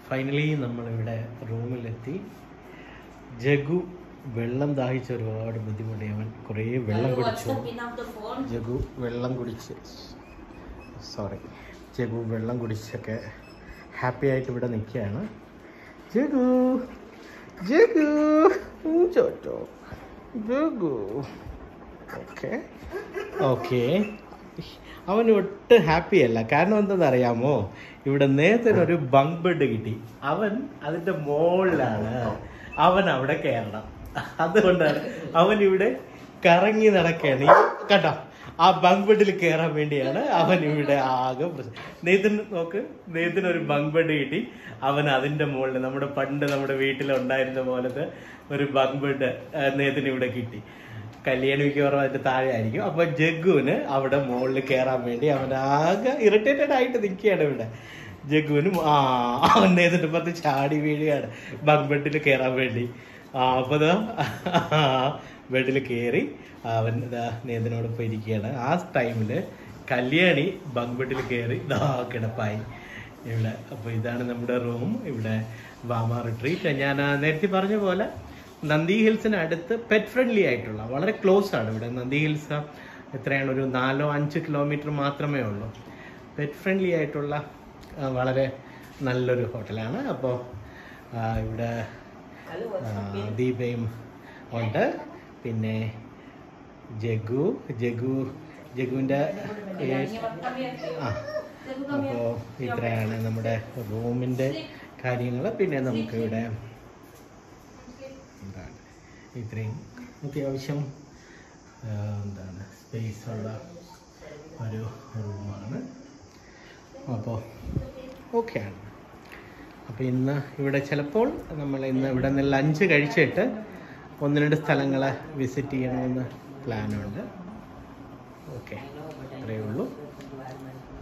finally നമ്മളിവിടെ റൂമിലെത്തി ജഗു വെള്ളം ദാഹിച്ച് ഒരുപാട് ബുദ്ധിമുട്ടി അവൻ കുറേ വെള്ളം കുടിച്ചു ജഗു വെള്ളം കുടിച്ച് സോറി ജഗു വെള്ളം കുടിച്ചൊക്കെ ഹാപ്പി ആയിട്ട് ഇവിടെ നിൽക്കുകയാണ് ജഗു ജഗു ഉം, ചോട്ടോ ജഗു ഓക്കെ ഓക്കെ അവൻ ഒട്ടും ഹാപ്പി അല്ല കാരണം എന്താണെന്ന് അറിയാമോ ഇവിടെ നേരത്തെ ഒരു ബങ്ക് ബെഡ് കിട്ടി അവൻ അതിന്റെ മുകളിലാണ് അവൻ അവിടെ കയറണം അതുകൊണ്ടാണ് അവൻ ഇവിടെ കറങ്ങി നടക്കുകയാണ് ഈ കേട്ടോ ആ ബങ്ക് ബെഡിൽ കയറാൻ വേണ്ടിയാണ് അവൻ ഇവിടെ ആകെ പ്രശ്നം നെയ്തിൻ നോക്ക് നെയ്തിന് ഒരു ബങ്ക് ബെഡ് കിട്ടി അവൻ അതിന്റെ മുകളിൽ നമ്മുടെ പണ്ട് നമ്മുടെ വീട്ടിൽ ഉണ്ടായിരുന്ന പോലത്തെ ഒരു ബങ്ക് ബെഡ് നെയ്തിന് ഇവിടെ കിട്ടി കല്യാണം മിക്കവാറും അതിന്റെ താഴെ ആയിരിക്കും അപ്പൊ ജഗ്ഗുവിന് അവിടെ മുകളിൽ കയറാൻ വേണ്ടി അവൻ ആകെ ഇറിറ്റേറ്റഡ് ആയിട്ട് നിൽക്കുകയാണ് ഇവിടെ ജഗ്ഗുവിന് ആ അവൻ നെയ്തിട്ട് പത്ത് ചാടി വീഴുകയാണ് ബങ്ക് ബെഡിൽ കയറാൻ വേണ്ടി ആ അപ്പൊ ബെഡിൽ കയറി അവൻ ഇതാ നേതനോടൊപ്പം ഇരിക്കുകയാണ് ആ ടൈമില് കല്യാണി ബങ്ക് ബെഡിൽ കയറി ഇതാ കിടപ്പായി ഇവിടെ അപ്പോൾ ഇതാണ് നമ്മുടെ റൂം ഇവിടെ വാമ റിട്രീറ്റ് ഞാൻ ആ നേരത്തെ പറഞ്ഞ പോലെ നന്ദി ഹിൽസിന് അടുത്ത് പെറ്റ് ഫ്രണ്ട്ലി ആയിട്ടുള്ള വളരെ ക്ലോസ് ആണ് ഇവിടെ നന്ദി ഹിൽസ് എത്രയാണ് ഒരു നാലോ അഞ്ച് കിലോമീറ്റർ മാത്രമേ ഉള്ളൂ പെറ്റ് ഫ്രണ്ട്ലി ആയിട്ടുള്ള ആ, വളരെ നല്ലൊരു ഹോട്ടലാണ് അപ്പോൾ ഇവിടെ ആ, ദീപയും ഉണ്ട് പിന്നെ ജഗു ജഗു ജഗുവിൻ്റെ ആ അപ്പോൾ ഇത്രയാണ് നമ്മുടെ റൂമിൻ്റെ കാര്യങ്ങൾ പിന്നെ നമുക്ക് ഇവിടെ എന്താണ് ഇത്രയും അത്യാവശ്യം ആ, എന്താണ് സ്പേസ് ഉള്ള ഒരു റൂമാണ് അപ്പോൾ ഓക്കെയാണ് അപ്പോൾ ഇന്ന് ഇവിടെ ചിലപ്പോൾ നമ്മൾ ഇന്ന് ഇവിടെ നിന്ന് ലഞ്ച് കഴിച്ചിട്ട് ഒന്ന് രണ്ട് സ്ഥലങ്ങൾ വിസിറ്റ് ചെയ്യണമെന്ന് പ്ലാനുണ്ട് ഓക്കെ അത്രയേ ഉള്ളൂ